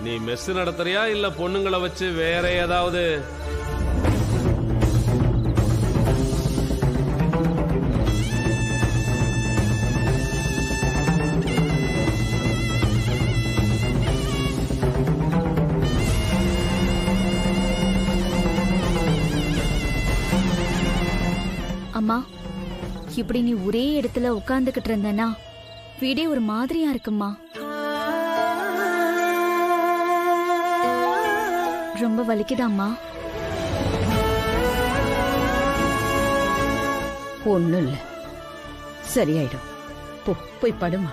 நீ மெஸ் நடத்துறியா இல்ல பொண்ணுங்களை வச்சு வேற ஏதாவது அம்மா இப்படி நீ ஒரே இடத்துல உட்கார்ந்துகிட்டு இருந்தனா வீடே ஒரு மாதிரியா இருக்கும்மா ரொம்ப வலிக்குதாம்மா ஒண்ணும் இல்ல சரியாயிடும் போ போய் படுமா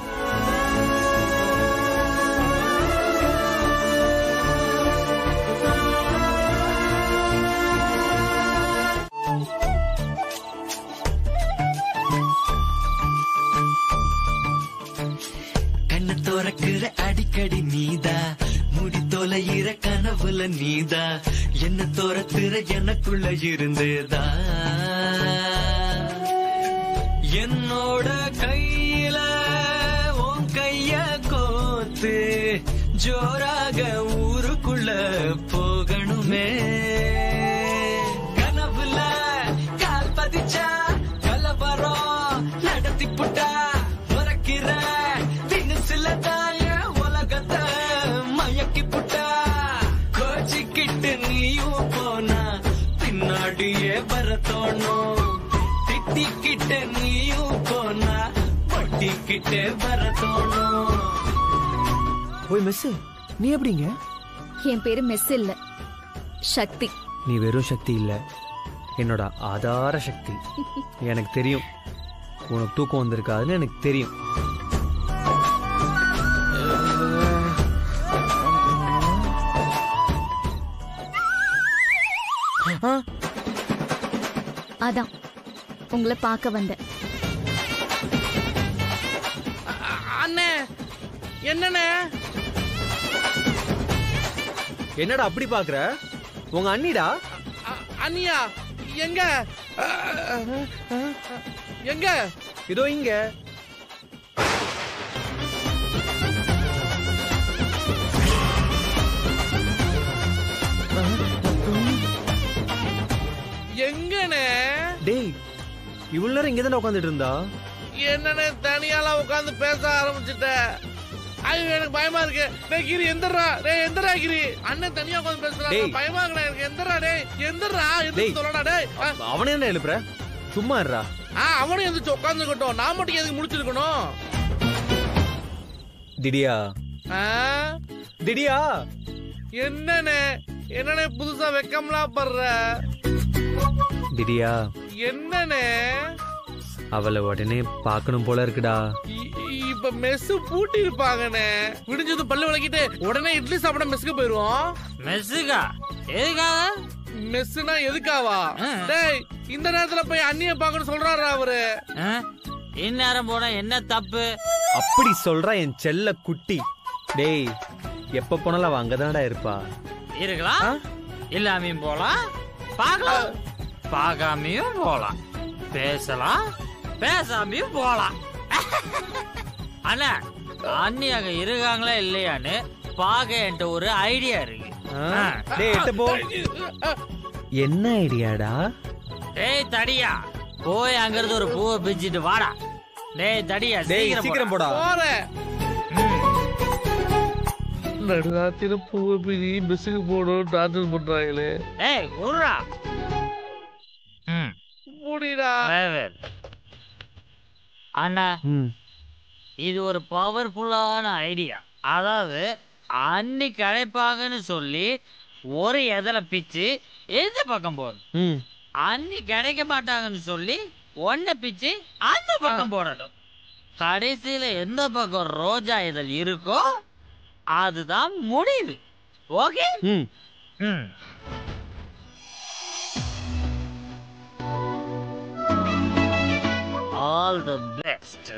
கண்ணு துறக்குற அடிக்கடி நீதா முடி தொலையிற கனவுல நீதா என்ன துரத்துற எனக்குள்ள இருந்தேதா என்னோட கையில உன் கைய கோத்து ஜோராக ஊருக்குள்ள போகணுமே கனவுல கால் பதிச்சா கலவரம் நடத்தி புட்டா உறக்கிற தினுசுல தாய உலகத்தை மயக்கி புட்டா கோச்சிக்கிட்டு நீயும் போனா பின்னாடியே வர தோணும் திட்டிக்கிட்டு நீயும் போனா பட்டிக்கிட்டே வர தோணும் ஓய் மிஸ் நீ எப்படிங்க என் பேரு மெஸ் இல்ல சக்தி நீ வெறும் சக்தி இல்ல என்னோட ஆதார சக்தி எனக்கு தெரியும் உனக்கு தூக்கம் வந்திருக்காதுன்னு எனக்கு தெரியும் ஆ, அதான் உங்களை பார்க்க வந்தேன் அண்ணே என்னண்ணே என்னடா அப்படி பாக்குற உங்க அண்ணிடா அ- அண்ணியா எங்க அ, அ, அ, எங்க இதோ இங்க எங்கண்ணே டேய் இவ்வளவு நேரம் இங்க தானே உட்காந்துட்டு இருந்தா என்னண்ணே தனியாலாம் உட்கார்ந்து பேச ஆரம்பிச்சுட்ட ஐயோ எனக்கு பயமா இருக்கு டேய் கிரி எந்திரா டேய் எந்திரா கிரி அண்ணன் தனியா உட்கார்ந்து பேசுறாங்க டேய். பயமா இருக்குடா எனக்கு எந்திரா டேய் எந்திரா டேய். எந்திர சொல்லடா டேய் ஆ, அவனே என்ன எழுப்புற சும்மா இருடா ஆ அவனும் எந்திரிச்சு உட்காந்துக்கிட்டோம் நான் மட்டும் எதுக்கு முடிச்சிருக்கணும் திடியா ஆ? திடியா என்னண்ணே என்னண்ணே புதுசா வெக்கம்லாம் படுற திடியா என்னண்ணே அவளை உடனே பார்க்கணும் போல இருக்குடா இ- இப்ப மெஸ் பூட்டி இருப்பாங்கண்ணே விடிஞ்சது பல்லு விளக்கிட்டு உடனே இட்லி சாப்பிட மெஸ்ஸுக்கு போயிருவோம் மெஸ்ஸுக்கா எதுக்காக மெஸ்ஸுனா எதுக்காவா ஆ. டேய் இந்த நேரத்துல போய் அண்ணிய பாக்கணும் சொல்றாரு அவரு ஆ? இந்நேரம் போனா என்ன தப்பு அப்படி சொல்றா என் செல்ல குட்டி டேய் எப்ப போனாலும் அவ அங்கதான்டா இருப்பா இருக்கலாம் ஆ? இல்லாமையும் போலாம் பார்க்கலாம் பார்க்காமையும் போலாம் பேசலாம் பேசாமையும் போலாம் அண்ணா அண்ணி அங்க இருக்காங்களா இல்லையான்னு பார்க்க என்கிட்ட ஒரு ஐடியா இருக்கு ஆ? ஆ. டேய் எட்ட போ என்ன ஐடியாடா டேய் தடியா போய் அங்கிருந்து ஒரு பூவை பிச்சுட்டு வாடா டேய் தடியா டேய் சீக்கிரம் போடா போறேன் ம். நடுராத்திரி பூவை பிரி மெஸ்ஸுக்கு போகணும் டார்ச்சர் பண்றாங்களே டேய் உருடா ம் முடிடா வேறு அண்ணா ம் இது ஒரு பவர்ஃபுல்லான ஐடியா அதாவது அன்னி கிடைப்பாங்கன்னு சொல்லி ஒரு எதில பிச்சு எந்த பக்கம் போடணும் ம் அன்னி கிடைக்க மாட்டாங்கன்னு சொல்லி ஒன்ன பிச்சு அந்த பக்கம் போடணும் கடைசியில எந்த பக்கம் ரோஜா இதழ் இருக்கோ அதுதான் முடிவு ஓகே ம் ம் ஆல் தி பெஸ்ட்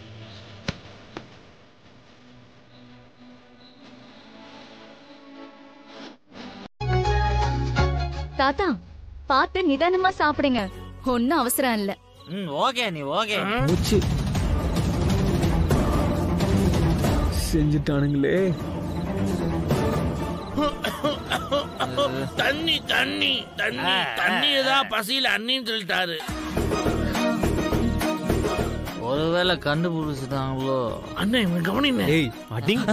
தாத்தா பார்த்து நிதானமா சாப்பிடுங்க ஒன்னும் அவசரம் இல்ல ம் ஓகே நீ ஓகே மூச்சு செஞ்சுட்டானுங்களே தண்ணி தண்ணி தண்ணி தண்ணி தான் பசியில அண்ணின்னு சொல்லிட்டாரு ஒருவேளை கண்டுபிடிச்சிட்டாங்களோ அண்ணன் இவன் கவனிங்க ஏய் அடிங்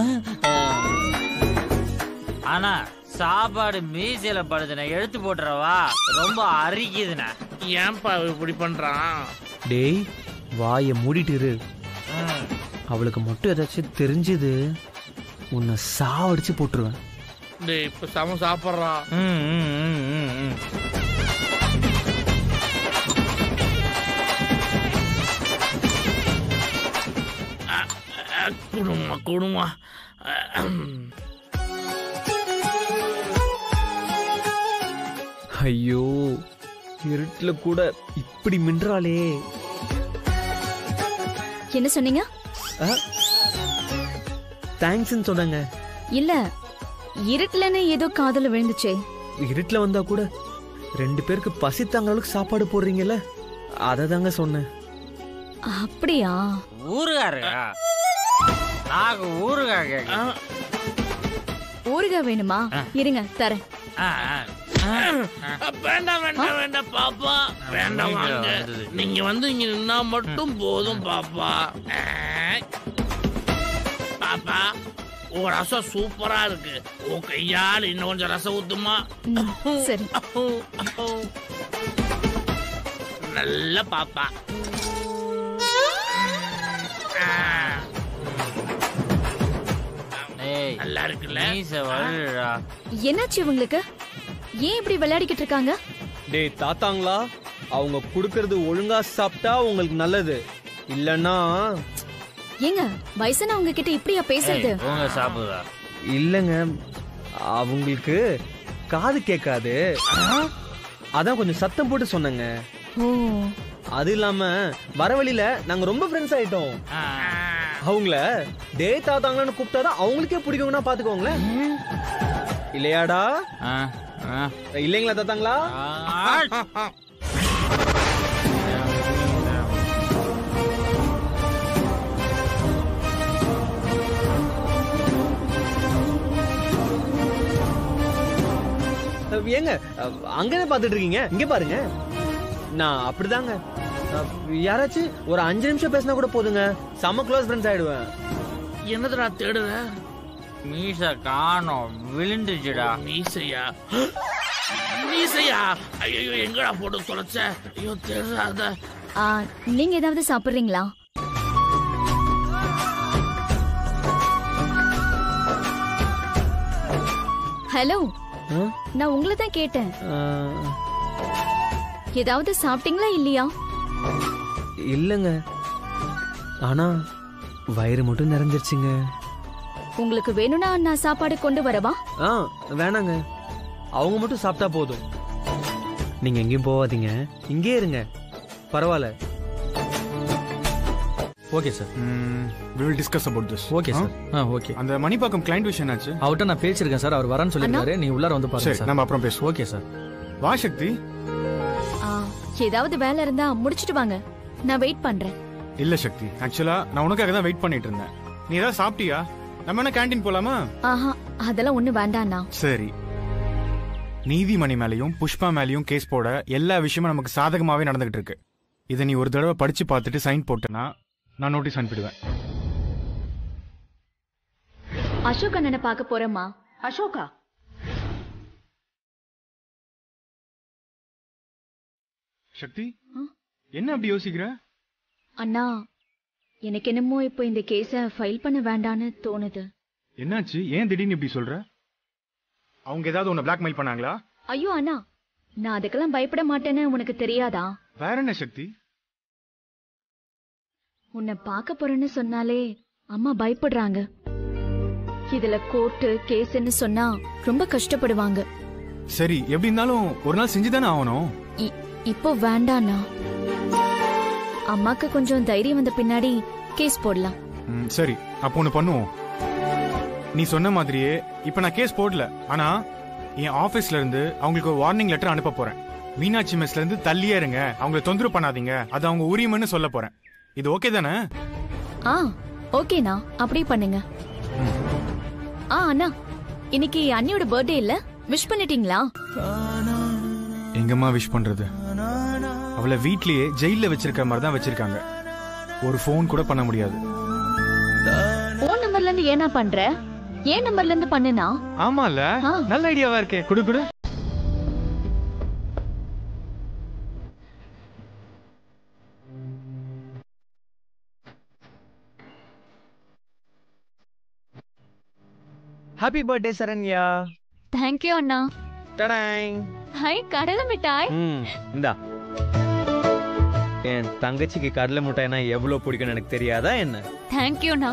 ஆனா சாப்பாடு மீசையில படுதுண்ணே எடுத்து போட்டுறவா ரொம்ப அரிக்குதுண்ணே ஏன்பா இவன் இப்படி பண்றான் டேய் வாயை மூடிட்டு இரு ம். அவளுக்கு மட்டும் ஏதாச்சும் தெரிஞ்சது உன்னை சாவடிச்சு போட்டுருவேன் டேய் இப்ப சம சாப்பிடுறான் ம், ம், ம், ம், ம். குடுமா குடுமா ஐயோ இருட்டுல கூட இப்படி மின்றாளே என்ன சொன்னீங்க தேங்க்ஸ்ன்னு சொன்னாங்க இல்ல இருட்டுலன்னு ஏதோ காதுல விழுந்துச்சே இருட்டுல வந்தா கூட ரெண்டு பேருக்கு பசி தாங்க அளவுக்கு சாப்பாடு போடுறீங்கல்ல அதை தாங்க சொன்னேன் அப்படியா ஊறுகாருக்கா நாக்கு ஊறுகா கேட்க ஊறுகாய் வேணுமா இருங்க தரேன் வேண்டாம் வேண்டாம் வேண்டாம் பாப்பா வேண்டாம் வாங்க நீங்க வந்து இங்க நின்னா மட்டும் போதும் பாப்பா ஏய். பாப்பா உன் ரசம் சூப்பரா இருக்கு உன் கையால் இன்னும் கொஞ்சம் ரசம் ஊத்துமா ம், சரி நல்ல பாப்பா ஆ, ஏய் நல்லா இருக்குல்ல மீசை வழுடா என்னாச்சு இவங்களுக்கு ஏன் இப்படி விளையாடிக்கிட்டு இருக்காங்க டேய் தாத்தாங்களா அவங்க குடுக்கறது ஒழுங்கா சாப்பிட்டா உங்களுக்கு நல்லது இல்லன்னா ஏங்க வயசானவங்க கிட்ட இப்படியா பேசுறது உங்க சாப்பிடுதா இல்லைங்க அவங்களுக்கு காது கேட்காது அதான் கொஞ்சம் சத்தம் போட்டு சொன்னேங்க ஓ அது இல்லாம வர வழியில நாங்க ரொம்ப ஃப்ரெண்ட்ஸ் ஆயிட்டோம் அவங்கள டே தாத்தாங்களான்னு கூப்பிட்டாதான் அவங்களுக்கே பிடிக்குங்கன்னா பாத்துக்கோங்களேன் இல்லையாடா இல்லைங்களா தாத்தாங்களா அஹ் ஏங்க அஹ் அங்கதான் பாத்துட்டு இருக்கீங்க இங்க பாருங்க நான் அப்படிதாங்க அஹ் யாராச்சும் ஒரு அஞ்சு நிமிஷம் பேசினா கூட போதுங்க செம்ம க்ளோஸ் ஃப்ரெண்ட்ஸ் ஆயிடுவேன் என்னதுடா தேடுற மீசை காணோம் விழுந்துச்சுடா மீசையா மீசையா ஐயோ எங்கடா போட்டு தொலைச்ச ஐயோ தேடாத ஆ, நீங்க ஏதாவது சாப்பிடுறீங்களா ஹலோ அஹ் நான் உங்களை தான் கேட்டேன் அஹ் ஏதாவது சாப்பிட்டீங்களா இல்லையா இல்லைங்க ஆனா வயிறு மட்டும் நிறைஞ்சிருச்சுங்க உங்களுக்கு வேணும்னா நான் சாப்பாடு கொண்டு வரவா ஆ வேணாங்க அவங்க மட்டும் சாப்பிட்டா போதும் நீங்க எங்கேயும் போகாதீங்க இங்கே இருங்க பரவாயில்ல okay sir we will discuss about this okay sir ஆ ஓகே அந்த மணிப்பாக்கம் கிளைண்ட் விஷயம் என்னாச்சு அவர்கிட்ட நான் பேசியிருக்கேன் சார் அவர் வரேன்னு சொல்லியிருக்காரு நீ உள்ளார வந்து பாருங்க சரி சார் நம்ம அப்புறம் பேசுவோம் ஓகே சார் வா சக்தி ஆ, ஏதாவது வேலை இருந்தா முடிச்சிட்டு வாங்க நான் வெயிட் பண்றேன் இல்ல சக்தி ஆக்சுவலா நான் உனக்காக தான் வெயிட் பண்ணிட்டு இருந்தேன் நீ ஏதாவது சாப்பிட்டியா நம்ம என்ன கேண்டீன் போலாமா ஆஹா அதெல்லாம் ஒண்ணு வேண்டாண்ணா சரி நீதிமணி மேலயும் புஷ்பா மேலயும் கேஸ் போட எல்லா விஷயமும் நமக்கு சாதகமாவே நடந்துகிட்டு இருக்கு இதை நீ ஒரு தடவை படிச்சு பார்த்துட்டு சைன் போட்டேன்னா நான் நோட்டீஸ் அனுப்பிடுவேன் அசோக் அண்ணனை பார்க்க போறேம்மா அசோகா சக்தி என்ன அப்படி யோசிக்கிற அண்ணா எனக்கு என்னமோ இப்போ இந்த கேஸ ஃபைல் பண்ண வேண்டான்னு தோணுது என்னாச்சு ஏன் திடீர்னு இப்படி சொல்ற அவங்க ஏதாவது உன்னை பிளாக்மெயில் பண்ணாங்களா ஐயோ அண்ணா நான் அதுக்கெல்லாம் பயப்பட மாட்டேன்னு உனக்கு தெரியாதா வேற என்ன சக்தி உன்னை பார்க்க போறேன்னு சொன்னாலே அம்மா பயப்படுறாங்க இதுல கோர்ட்டு கேஸ்ன்னு சொன்னா ரொம்ப கஷ்டப்படுவாங்க சரி எப்படி இருந்தாலும் ஒரு நாள் செஞ்சுதானே ஆகணும் இ- இப்போ வேண்டாண்ணா அம்மாக்கு கொஞ்சம் தைரியம் வந்த பின்னாடி கேஸ் போடலாம் ம், சரி அப்போ ஒன்று பண்ணுவோம் நீ சொன்ன மாதிரியே இப்போ நான் கேஸ் போடல ஆனா என் ஆபீஸ்ல இருந்து அவங்களுக்கு ஒரு வார்னிங் லெட்டர் அனுப்ப போறேன் மீனாட்சி மெஸ்ல இருந்து தள்ளியே இருங்க அவங்கள தொந்தரவு பண்ணாதீங்க அது அவங்க உரிமைன்னு சொல்ல போறேன் இது ஓகே தானே ஆ ஓகேண்ணா அப்படியே பண்ணுங்க ஆ அண்ணா இன்னைக்கு அண்ணியோட பர்த்டே இல்ல விஷ் பண்ணிட்டீங்களா எங்கம்மா விஷ் பண்றது அவளை வீட்லயே ஜெயில வச்சிருக்க மாதிரி தான் வச்சிருக்காங்க ஒரு ஃபோன் கூட பண்ண முடியாது போன் நம்பர்ல இருந்து ஏனா பண்ற ஏன் நம்பர்ல இருந்து பண்ணுனா ஆமால ஆ. நல்ல ஐடியாவா இருக்கே குடு குடு ஹாப்பி பர்த்டே சரண்யா தேங்க்யூ அண்ணா டடாங் ஹாய் கடலை மிட்டாய் ம் இந்தா என் தங்கச்சிக்கு கடலை மிட்டாய்னா எவ்வளவு பிடிக்கும்னு எனக்கு தெரியாதா என்ன தேங்க்யூ அண்ணா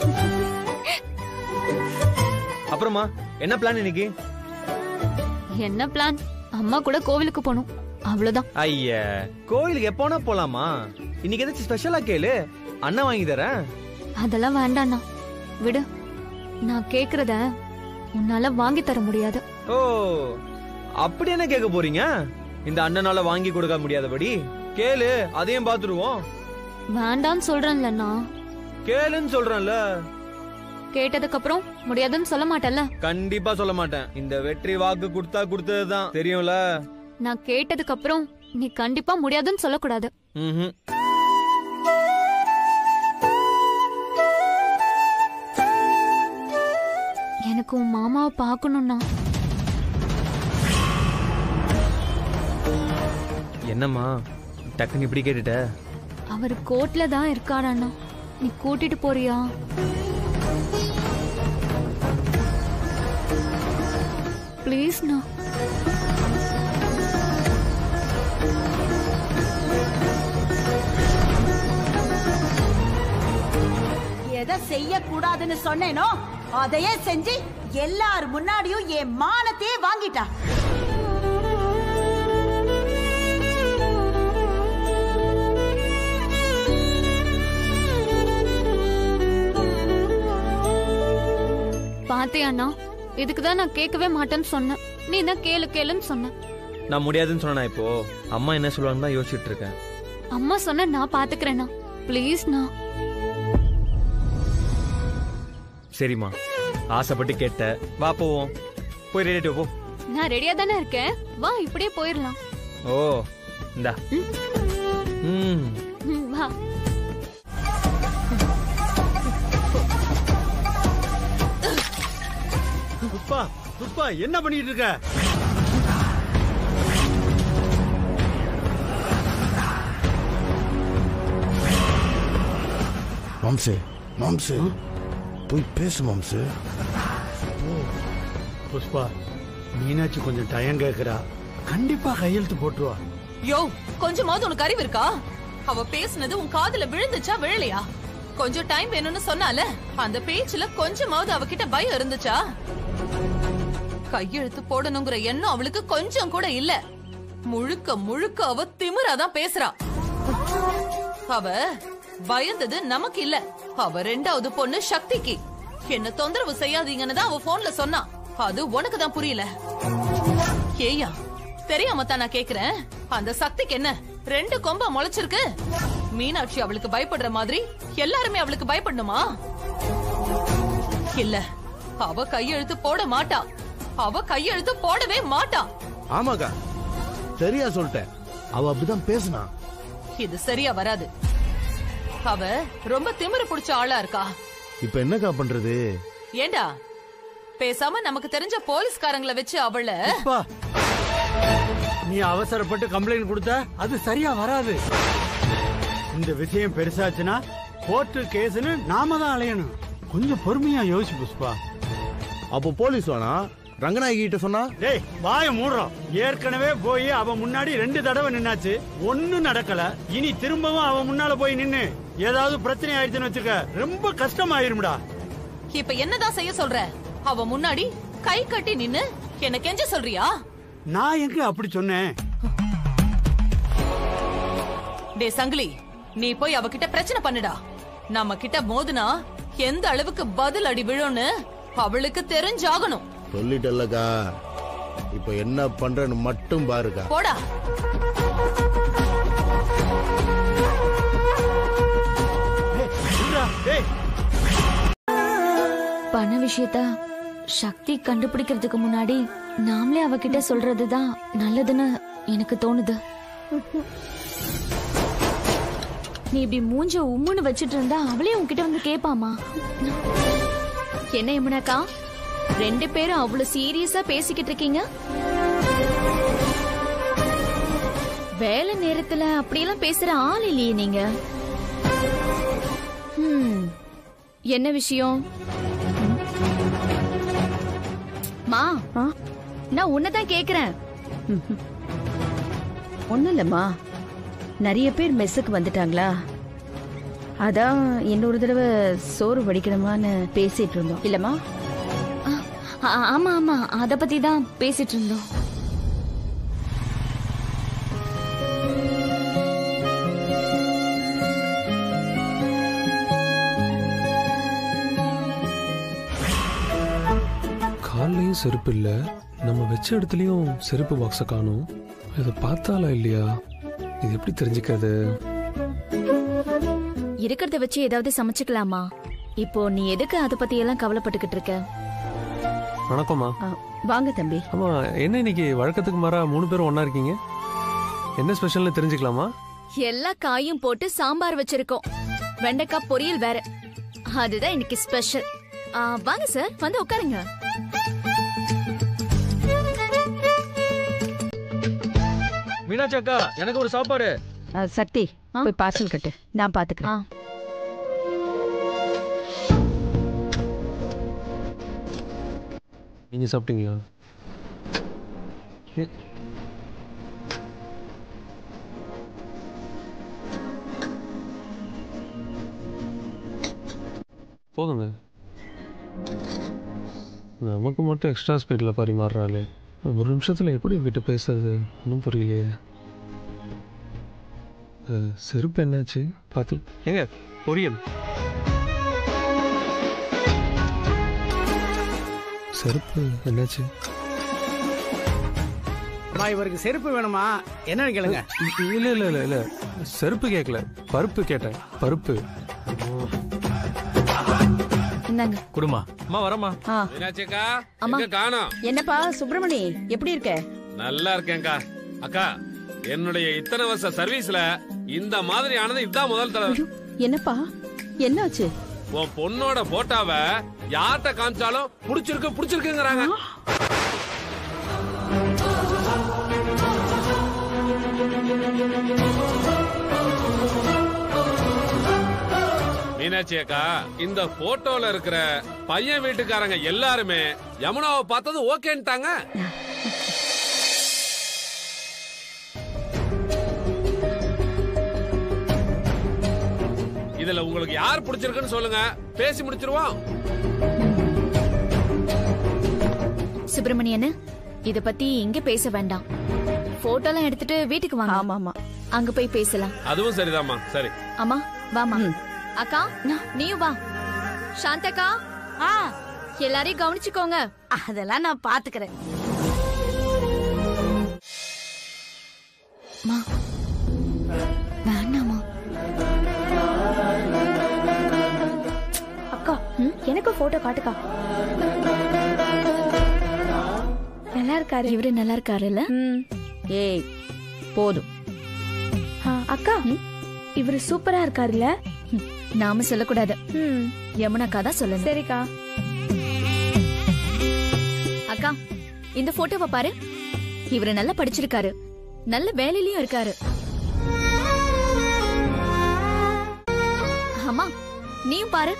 அப்புறமா என்ன பிளான் இன்னைக்கு என்ன பிளான் அம்மா கூட கோவிலுக்கு போகணும் அவ்வளவுதான் ஐய கோயிலுக்கு எப்போனா போலாமா இன்னைக்கு ஏதாச்சும் ஸ்பெஷலா கேளு அண்ணன் வாங்கி தரேன் அதெல்லாம் வேண்டாண்ணா விடு நான் கேக்குறத உன்னால வாங்கி தர முடியாது ஓ அப்படி என்ன கேட்க போறீங்க இந்த அண்ணனால வாங்கி கொடுக்க முடியாதபடி கேளு அதையும் பாத்துருவோம் வேண்டான்னு சொல்றேன்லண்ணா கேளுன்னு சொல்றேன்ல கேட்டதுக்கு அப்புறம் முடியாதுன்னு சொல்ல மாட்டேல்ல கண்டிப்பா சொல்ல மாட்டேன் இந்த வெற்றி வாக்கு கொடுத்தா கொடுத்ததுதான் தெரியும்ல நான் கேட்டதுக்கு அப்புறம் நீ கண்டிப்பா முடியாதுன்னு சொல்லக்கூடாது ம்ஹும். எனக்கு உன் மாமாவை பார்க்கணும்னா என்னம்மா டக்குன்னு இப்படி கேட்டுட்ட அவர் கோர்ட்ல தான் இருக்காராண்ணா நீ கூட்டிட்டு போறியா ப்ளீஸ்ண்ணா எதை செய்ய கூடாதுன்னு சொன்னேனோ அதையே செஞ்சு எல்லார் முன்னாடியும் என் மானத்தையே வாங்கிட்டா பாத்தியாண்ணா இதுக்கு தான் நான் கேட்கவே மாட்டேன்னு சொன்னேன் நீ தான் கேளு கேளுன்னு சொன்ன நான் முடியாதுன்னு சொன்னா இப்போ அம்மா என்ன சொல்லுவாங்கன்னு தான் யோசிச்சுட்டு இருக்கேன் அம்மா சொன்ன நான் பாத்துக்கிறேண்ணா ப்ளீஸ்ண்ணா சரிம்மா ஆசைப்பட்டு கேட்ட வா போவோம் போய் ரெடி போ நான் ரெடியா தானே இருக்கேன் வா இப்படியே போயிடலாம் ஓ இந்தா ம் ம், வா புஷ்பா புஷ்பா என்ன பண்ணிட்டு இருக்க மாம்சு மாம்சு போய் பேசு மாம்சு புஷ்பா மீனாட்சி கொஞ்சம் டயம் கேக்குறா கண்டிப்பா கையெழுத்து போட்டுருவா யோ கொஞ்சமாவது உனக்கு அறிவு இருக்கா அவ பேசுனது உன் காதுல விழுந்துச்சா விழலையா கொஞ்சம் டைம் வேணும்னு சொன்னால அந்த பேச்சுல கொஞ்சமாவது அவகிட்ட பயம் இருந்துச்சா கையெழுத்து போடணுங்கிற எண்ணம் அவளுக்கு கொஞ்சம் கூட இல்ல முழுக்க முழுக்க அவ திமிராதான் பேசுறா அவ பயந்தது நமக்கு இல்ல அவ ரெண்டாவது பொண்ணு சக்திக்கு என்ன தொந்தரவு செய்யாதீங்கன்னு தான் அவ போன்ல சொன்னா அது உனக்கு தான் புரியல ஏயா தெரியாம தான் நான் கேக்குறேன் அந்த சக்திக்கு என்ன ரெண்டு கொம்ப முளைச்சிருக்கு மீனாட்சி அவளுக்கு பயப்படுற மாதிரி எல்லாருமே அவளுக்கு பயப்படணுமா இல்ல அவ கையெழுத்து போட மாட்டா அவ கையெழுத்து போடவே மாட்டா ஆமாக்கா சரியா சொல்லிட்டேன் அவ அப்படிதான் பேசுனா இது சரியா வராது அவ ரொம்ப திமிரு பிடிச்ச ஆளா இருக்கா இப்ப என்னக்கா பண்றது ஏண்டா பேசாம நமக்கு தெரிஞ்ச போலீஸ்காரங்கள வச்சு அவள புஷ்பா நீ அவசரப்பட்டு கம்ப்ளைண்ட் கொடுத்த அது சரியா வராது இந்த விஷயம் பெருசாச்சுன்னா கோர்ட்டு கேஸ்னு நாம தான் அலையணும் கொஞ்சம் பொறுமையா யோசி புஷ்பா அப்போ போலீஸ் வேணா ரங்கநாயகி கிட்ட சொன்னா டேய் வாய மூடுறோம் ஏற்கனவே போய் அவ முன்னாடி ரெண்டு தடவை நின்னாச்சு ஒண்ணும் நடக்கல இனி திரும்பவும் அவ முன்னால போய் நின்னு ஏதாவது பிரச்சனை ஆயிடுச்சுன்னு வச்சுக்க ரொம்ப கஷ்டமாயிரும்டா இப்ப என்னதான் செய்ய சொல்ற அவ முன்னாடி கை கட்டி நின்னு என்ன கெஞ்ச சொல்றியா நான் எங்க அப்படி சொன்னேன் டே சங்கிலி நீ போய் அவகிட்ட பிரச்சனை பண்ணுடா நம்ம கிட்ட மோதுனா எந்த அளவுக்கு பதில் அடி விழும்னு அவளுக்கு தெரிஞ்சாகணும் சொல்லிட்டல்லக்கா இப்ப என்ன பண்றேன்னு மட்டும் பாருக்கா போடா டேய் பண விஷயத்த சக்தி கண்டுபிடிக்கிறதுக்கு முன்னாடி நாமளே அவகிட்ட சொல்றதுதான் நல்லதுன்னு எனக்கு தோணுது நீ இப்படி மூஞ்ச உம்முன்னு வச்சிட்டு இருந்தா அவளே உன்கிட்ட வந்து கேப்பாமா என்ன யமுனாக்கா ரெண்டு பேரும் அவ்வளவு சீரியஸா பேசிக்கிட்டு இருக்கீங்க வேலை நேரத்துல அப்படியெல்லாம் பேசுற ஆள் இல்லையே நீங்க ஹம், என்ன விஷயம் மா நான் உன்னதான் கேக்குறேன் ஒண்ணும் இல்லம்மா நிறைய பேர் மெஸ்ஸுக்கு வந்துட்டாங்களா அதான் இன்னொரு தடவை சோறு வடிக்கணுமான்னு பேசிட்டு இருந்தோம் இல்லம்மா ஆ- ஆமா ஆமா அத பத்தி தான் பேசிட்டு இருந்தோம் கால்லையும் செருப்பு இல்ல நம்ம வச்ச இடத்துலயும் செருப்பு பாக்ஸ காணும் இதை பார்த்தாலா இல்லையா இது எப்படி தெரிஞ்சுக்கிறது இருக்கிறத வச்சு ஏதாவது சமைச்சுக்கலாமா இப்போ நீ எதுக்கு அத பத்தி எல்லாம் கவலைப்பட்டுக்கிட்டு இருக்க வணக்கம்மா வாங்க தம்பி ஆமா என்ன இன்னைக்கு வழக்கத்துக்கு மாறா மூணு பேரும் ஒண்ணா இருக்கீங்க என்ன ஸ்பெஷல்னு தெரிஞ்சுக்கலாமா எல்லா காயும் போட்டு சாம்பார் வச்சிருக்கோம் வெண்டைக்காய் பொரியல் வேற அதுதான் இன்னைக்கு ஸ்பெஷல் வாங்க சார் வந்து உட்காருங்க மீனாட்சி அக்கா எனக்கு ஒரு சாப்பாடு ஆ, சக்தி போய் பார்சல் கட்டு நான் பாத்துக்கிறேன் நீங்க சாப்பிட்டீங்களா ஏ- போதுங்க நமக்கு மட்டும் எக்ஸ்ட்ரா ஸ்பீடில் பரிமாறுறாளே ஒரு நிமிஷத்தில் எப்படி விட்டு பேசுறது ஒன்றும் புரியலையே அஹ், செருப்பு என்னாச்சு பார்த்து ஏங்க பொரியல் செருப்பு என்னாச்சு அம்மா இவருக்கு செருப்பு வேணுமா என்னன்னு கேளுங்க இல்ல இல்ல இல்ல இல்ல செருப்பு கேட்கல பருப்பு கேட்டேன் பருப்பு இந்தாங்க குடுமா அம்மா வரமா மீனாட்சிக்கா அம்மா. எங்க காணோம் என்னப்பா சுப்பிரமணி எப்படி இருக்க நல்லா இருக்கேன்க்கா அக்கா என்னுடைய இத்தனை வருஷ சர்வீஸ்ல இந்த மாதிரி ஆனது இதுதான் முதல் தடவை என்னப்பா என்னாச்சு உன் பொண்ணோட போட்டோவ யார்கிட்ட காமிச்சாலும் புடிச்சிருக்கு புடிச்சிருக்குங்கிறாங்க மீனாட்சி அக்கா இந்த போட்டோல இருக்கிற பையன் வீட்டுக்காரங்க எல்லாருமே யமுனாவை பார்த்தது ஓகேன்ட்டாங்க இதுல உங்களுக்கு யார் பிடிச்சிருக்குன்னு சொல்லுங்க பேசி முடிச்சிருவோம் சுப்பிரமணியன் இத பத்தி இங்க பேச வேண்டாம் போட்டோலாம் எடுத்துட்டு வீட்டுக்கு வாங்க ஆமா ஆமா அங்க போய் பேசலாம் அதுவும் சரிதாம்மா சரி அம்மா வாமா அக்கா நீயும் வா சாந்தக்கா ஆ எல்லாரையும் கவனிச்சுக்கோங்க அதெல்லாம் நான் பாத்துக்கிறேன் மா வேணாமா அக்கா எனக்கு போட்டோ காட்டுக்கா நல்லா இருக்காரு இவரு நல்லா இருக்காருல்ல ஏய் போதும் ஆ, அக்கா இவரு சூப்பரா இருக்காருல்ல நாம சொல்லக்கூடாது யமுனாக்கா தான் சொல்லணும் சரிக்கா அக்கா இந்த போட்டோவை பாரு இவரு நல்லா படிச்சிருக்காரு நல்ல வேலையிலயும் இருக்காரு அம்மா நீயும் பாரு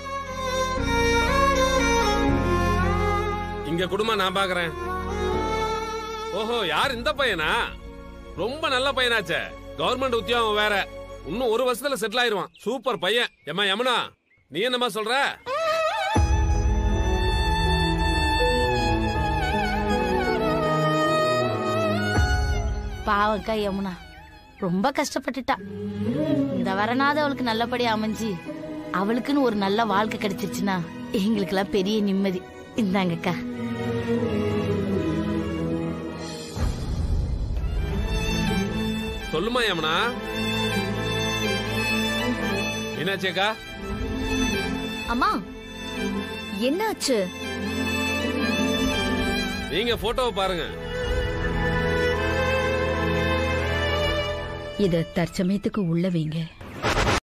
இங்க குடும்பம் நான் பாக்குறேன் ஓஹோ யார் இந்த பையனா ரொம்ப நல்ல பையனாச்சே கவர்மெண்ட் உத்தியோகம் வேற இன்னும் ஒரு வருஷத்துல செட்டில் ஆயிருவான் சூப்பர் பையன் ஏம்மா யமுனா நீ என்னம்மா சொல்ற பாவக்கா யமுனா ரொம்ப கஷ்டப்பட்டுட்டா இந்த வரனாவது அவளுக்கு நல்லபடியா அமைஞ்சு அவளுக்குன்னு ஒரு நல்ல வாழ்க்கை கிடைச்சிருச்சுன்னா எங்களுக்கெல்லாம் பெரிய நிம்மதி இந்தாங்கக்கா சொல்லுமா யமுனா என்னாச்சேக்கா அம்மா என்னாச்சு நீங்க போட்டோவை பாருங்க இத தற்சமயத்துக்கு உள்ள வைங்க